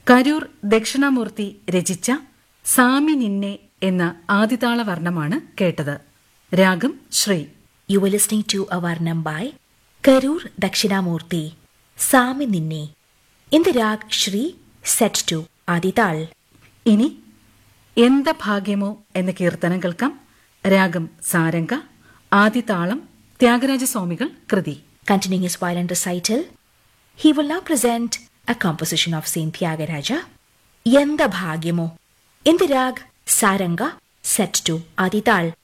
കരൂർ ദക്ഷിണാമൂർത്തി രചിച്ച സാമി നിന്നെ എന്ന ആദിതാള വർണ്ണമാണ് കേട്ടത് രാഗം Shri You were listening to a Varnam by Karur Dakshinamurti, Sami Ninne, in the rag Shri set to Adital. ഇനി എന്ത ഭാഗ്യമോ എന്ന കീർത്തനം കേൾക്കാം രാഗം സാരംഗ ആദിതാളം ത്യാഗരാജസ്വാമികൾ കൃതി Continuing his violent recital, he will now present a composition of Saint Tyagaraja, Yenda Bhagyamo, in the rag Saranga set to Adital.